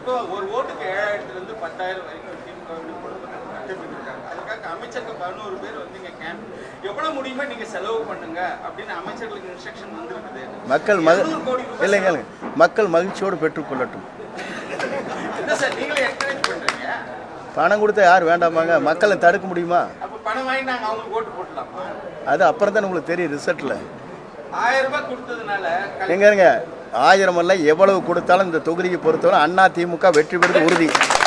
இப்போ ஒரு ஓட்டுக்கு ஏழாயிரத்துல இருந்து பத்தாயிரம் வரைக்கும் திமுக வுக்கு கொடுக்கணும் திட்டமிட்டிருக்காங்க அதுக்காக அமைச்சர்கள் பதினோரு பேர் வந்து இங்க கேம்ப் எவ்வளவு முடியுமோ நீங்க செலவு பண்ணுங்க அப்படின்னு அமைச்சர்களுக்கு இன்ஸ்ட்ரக்ஷன் வந்திருக்குது மக்கள் மக 200 கோடி ரூபாய் இல்லைங்க இல்லைங்க. மக்கள் மகிழ்ச்சியோடு பெற்றுக்கொள்ளட்டும் என்ன சார் நீங்களே என்கரேஜ் பண்றீங்க பணம் கொடுத்தா யார் வேண்டாமாங்க மக்களை தடுக்க முடியுமா அப்ப பணம் வாங்கி நாங்க அவங்களுக்கு ஓட்டு போட்டலாமா அது அப்புறம் தான் உங்களுக்கு தெரியும் ரிசல்ட்டில் ஆயிரம் ரூபாய் கொடுத்ததுனால கல்- எங்க இருங்க ஆயிரம் அல்ல எவ்வளவு கொடுத்தாலும் இந்த தொகுதியை பொறுத்தவரை அண்ணா திமுக வெற்றி பெறுவது உறுதி